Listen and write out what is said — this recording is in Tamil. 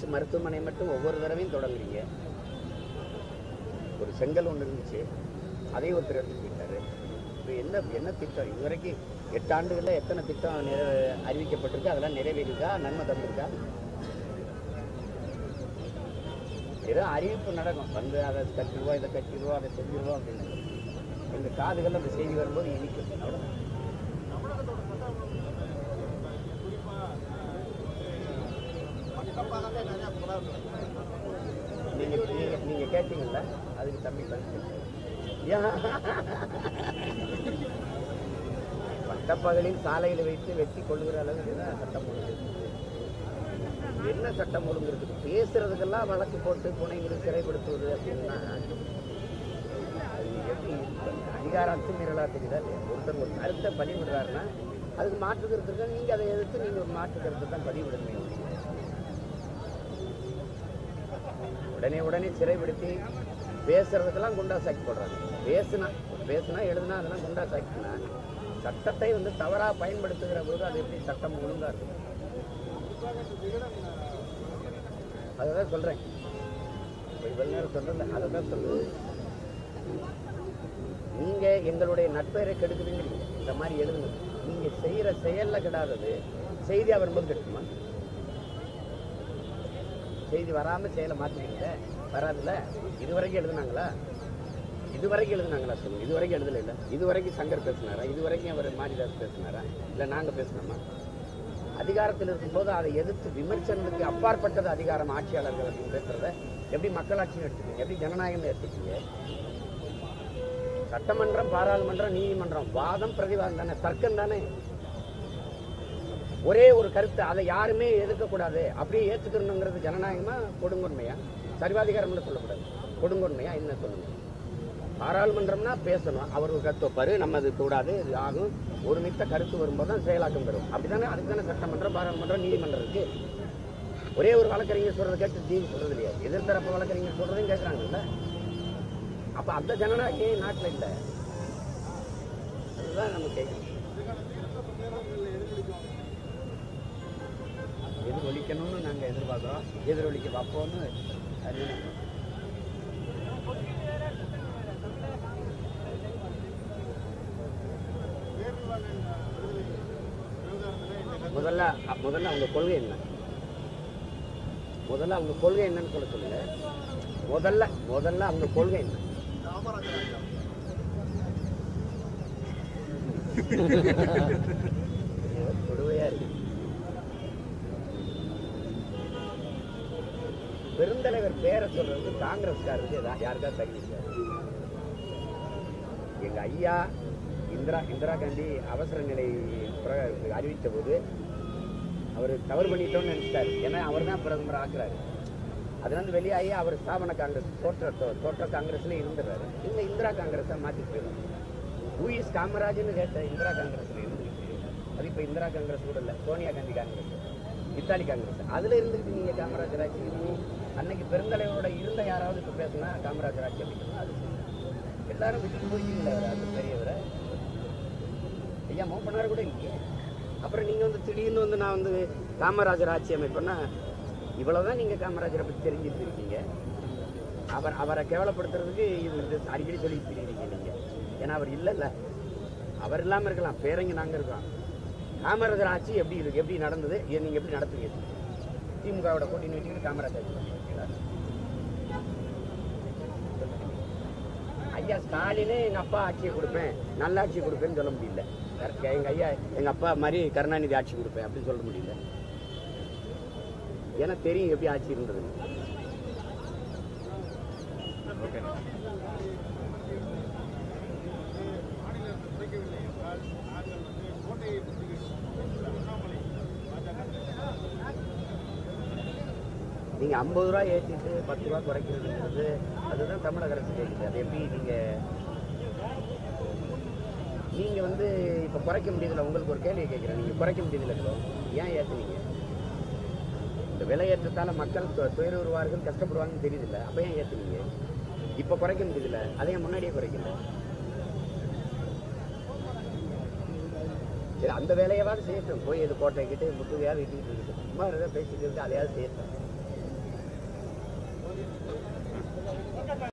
அரசு மருத்துவமனை மட்டும் ஒவ்வொரு தடவையும் தொடங்குறீங்க ஒரு செங்கல் ஒன்று இருந்துச்சு அதையும் ஒருத்தர் எடுத்து போயிட்டாரு இப்போ என்ன என்ன திட்டம் இதுவரைக்கும் எட்டு ஆண்டுகளில் எத்தனை திட்டம் நிறை அறிவிக்கப்பட்டிருக்கு அதெல்லாம் நிறைவேறிஇருக்கா நன்மை தந்திருக்கா ஏதோ அறிவிப்பு நடக்கும் வந்து அதை கட்டிடுவோம் இதை கட்டிடுவோம் அதை செஞ்சிருவோம் அப்படின்னு எங்க காதுகளில் அந்த செய்தி வரும்போது இனிக்கும் அவ்வளோதான் நீங்க நீங்க நீங்க கேட்டீங்கல்ல அதுக்கு தம்பி பதில் பட்டப்பகலில் சாலையில் வைத்து வெட்டி கொள்ளுகிற அளவுக்கு தான் சட்டம் ஒழுங்கு இருக்கு. என்ன சட்டம் ஒழுங்கு இருக்குது பேசுறதுக்கெல்லாம் வழக்கு போட்டு புனைந்து சிறைப்படுத்துவது அப்படின்னா அது எப்படி அதிகார அத்துமீறலா தெரியுதா இல்லையா? ஒருத்தர் ஒரு கருத்தை பதிவிடுறாருன்னா அதுக்கு மாற்று கருத்து இருக்கா நீங்க அதை எதிர்த்து நீங்க ஒரு மாற்று கருத்தை தான் பதிவிடணும் உடனே உடனே சிறைப்படுத்தி பேசுறதுக்கெல்லாம் குண்டா சாக்கி போடுறாங்க பேசுனா பேசுனா எழுதுனா அதெல்லாம் குண்டா சாக்கினா சட்டத்தை வந்து தவறா பயன்படுத்துகிற போது அது எப்படி சட்டம் ஒழுங்கா இருக்கும் அதை சொல்றேன் இப்ப இவ்வளவு நேரம் சொல்றேன் அதை தான் சொல்லுது நீங்க எங்களுடைய நட்பெயரை கெடுக்குதுங்கிறீங்க இந்த மாதிரி எழுதுங்க நீங்க செய்யற செயல்ல கெடாதது செய்தியா வரும்போது கெடுக்குமா செய்தி வராம செயலை மாத்திக்கிறீங்க வராதுல்ல இதுவரைக்கும் எழுதுனாங்களா இதுவரைக்கும் எழுதுனாங்களா சொல்லுங்க இதுவரைக்கும் எழுதல இல்ல இதுவரைக்கும் சங்கர் பேசினாரா இதுவரைக்கும் அவர் மாரிதாஸ் பேசினாரா இல்ல நாங்க பேசினோமா அதிகாரத்தில் இருக்கும்போது அதை எதிர்த்து விமர்சனத்துக்கு அப்பாற்பட்டது அதிகாரம் ஆட்சியாளர்கள் அப்படின்னு பேசுறத எப்படி மக்களாட்சின்னு எடுத்துக்கீங்க எப்படி ஜனநாயகம்னு எடுத்துக்கீங்க சட்டமன்றம் பாராளுமன்றம் நீதிமன்றம் வாதம் பிரதிவாதம் தானே தர்க்கம் தானே ஒரே ஒரு கருத்து அதை யாருமே எதிர்க்கக்கூடாது அப்படியே ஏற்றுக்கணுங்கிறது ஜனநாயகமா கொடுங்கொன்மையா சர்வாதிகாரம்னு சொல்லக்கூடாது கொடுங்கொன்மையா என்ன சொல்லுங்க பாராளுமன்றம்னா பேசணும் அவர் ஒரு கருத்து வைப்பாரு நம்ம அது கூடாது இது ஆகும் ஒருமித்த கருத்து வரும்போது தான் செயலாக்கம் பெறும் அப்படித்தானே அதுக்கு தானே சட்டமன்றம் பாராளுமன்றம் நீதிமன்றம் இருக்கு ஒரே ஒரு வழக்கறிஞர் சொல்றதை கேட்டு தீர்வு சொல்றது இல்லையா எதிர்த்தரப்பு வழக்கறிஞர் சொல்றதையும் கேட்கறாங்கல்ல அப்ப அந்த ஜனநாயகம் ஏன் நாட்டில் இல்லை அதுதான் நம்ம கேட்கணும் எதிரொலிக்கணும்னு நாங்கள் எதிர்பார்க்குறோம் எதிரொலிக்க பார்ப்போம்னு அறிவிக்கிறோம். முதல்ல அ- முதல்ல அவங்க கொள்கை என்ன முதல்ல அவங்க கொள்கை என்னன்னு சொல்ல சொல்லுங்க முதல்ல முதல்ல அவங்க கொள்கை என்ன ஐயோ, கொடுமையா இருக்கு பெருந்தலைவர் பேரை சொல்றது காங்கிரஸ்காரருக்கு ஏதா- யாருக்கா தகுதி இல்லை. எங்க ஐயா இந்திரா இந்திரா காந்தி அவசர நிலை பிர- அறிவித்த போது அவர் தவறு பண்ணிட்டோம்னு நினைச்சிட்டாரு ஏன்னா அவர் தான் பிரதமர் ஆக்குறாரு அதுல இருந்து வெளியாகி அவர் ஸ்தாபன காங்கிரஸ் தோற்ற தோ- தோற்ற காங்கிரஸ்ல இருந்துடுறாரு இந்த இந்திரா காங்கிரஸை மாத்தி போயிடும் ஊயிஸ் காமராஜ்னு கேட்ட இந்திரா காங்கிரஸ்ல இருந்துருக்கு அது இப்ப இந்திரா காங்கிரஸ் கூட இல்ல சோனியா காந்தி காங்கிரஸ் இத்தாலி காங்கிரஸ் அதுல இருந்துட்டு நீங்க காமராஜர் ஆட்சி பண்ணி அன்னைக்கு பெருந்தலைவரோட இருந்த யாராவது இப்ப பேசுனா காமராஜர் ஆட்சி அப்படின்னா அது சரி. எல்லாரும் விட்டு போயிட்டீங்களா அவரை, அந்த பெரியவரை ஐயா மூப்பனார் கூட இல்லையே அப்புறம் நீங்க வந்து திடீர்னு வந்து நான் வந்து காமராஜர் ஆட்சி அமைப்பேன்னா இவ்வளவுதான் நீங்க காமராஜரை பத்தி தெரிஞ்சுட்டு இருக்கீங்க அவர் அவரை கேவலப்படுத்துறதுக்கு இது இது அடிக்கடி சொல்லி தெரியுறீங்க நீங்க ஏன்னா அவர் இல்லைல்ல அவர் இல்லாம இருக்கலாம் பேரங்க நாங்க இருக்கோம் காமராஜர் ஆட்சி எப்படி இருக்கு எப்படி நடந்தது இதை நீங்க எப்படி நடத்துவீங்க திமுகவோட கூட்டணி வச்சுக்கிட்டு காமராஜர் ஆட்சி பண்ணுவீங்களா? ஐயா ஸ்டாலினே எங்க அப்பா ஆட்சியை கொடுப்பேன் நல்ல ஆட்சியை கொடுப்பேன்னு சொல்ல முடியல கரெக்டா? எங்க ஐயா எங்க அப்பா மாதிரி கருணாநிதி ஆட்சி கொடுப்பேன் அப்படின்னு சொல்ல முடியல ஏன்னா தெரியும் எப்படி ஆட்சி இருந்தது ஓகே நீங்க ஐம்பது ரூபாய் ஏற்றிட்டு பத்து ரூபா குறைக்கிறதுங்கிறது அதுதான் தமிழக அரசு கேட்குது அது எப்படி நீங்க நீங்க வந்து இப்ப குறைக்க முடியுதுல உங்களுக்கு ஒரு கேள்வி கேட்கிறேன் நீங்க குறைக்க முடியுதுல இப்போ ஏன் ஏத்துனீங்க இந்த விலையேற்றத்தால மக்கள் து- துயருவார்கள் கஷ்டப்படுவாங்கன்னு தெரியுதுல்ல அப்ப ஏன் ஏத்துனீங்க இப்ப குறைக்க முடியுதுல்ல அதையும் முன்னாடியே குறைக்கல சரி அந்த வேலையாவது செய்யட்டும் போய் இது கோட்டை கிட்ட முட்டுகையாவது இட்டுக்கிட்டு இருக்கு சும்மா ஏதாவது பேசிட்டு இருக்கு அதையாவது செய்யட்டும்